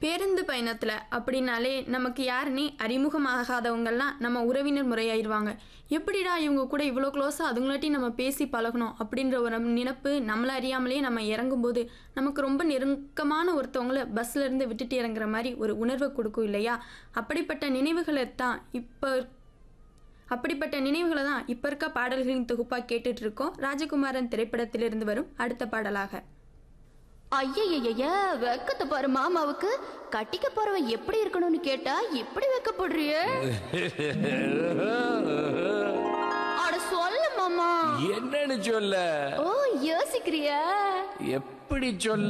பேருந்து பயணத்தில் அப்படின்னாலே நமக்கு யாருன்னே அறிமுகமாகாதவங்கெல்லாம் நம்ம உறவினர் முறையாயிருவாங்க எப்படிடா இவங்க கூட இவ்வளோ க்ளோஸாக அதுங்களாட்டி நம்ம பேசி பழகணும் அப்படின்ற ஒரு நினப்பு நம்மளை அறியாமலே நம்ம இறங்கும்போது நமக்கு ரொம்ப நெருக்கமான ஒருத்தவங்கள பஸ்ல இருந்து விட்டுட்டு இறங்குற மாதிரி ஒரு உணர்வை கொடுக்கும் இல்லையா அப்படிப்பட்ட நினைவுகளை தான் இப்போ அப்படிப்பட்ட நினைவுகளை தான் இப்போ இருக்க பாடல்களின் தொகுப்பாக கேட்டுட்டு இருக்கோம் ராஜகுமாரன் திரைப்படத்திலிருந்து வரும் அடுத்த பாடலாக ஐயய்யய்ய வெக்கத்தை பாரு மாமாவுக்கு கட்டிக்க போறவன் எப்படி இருக்கணும்னு கேட்டா இப்படி வெக்கப்படுறிய அட சொல்ல மாமா என்னன்னு சொல்ல ஓ யோசிக்கிறியா எப்படி சொல்ல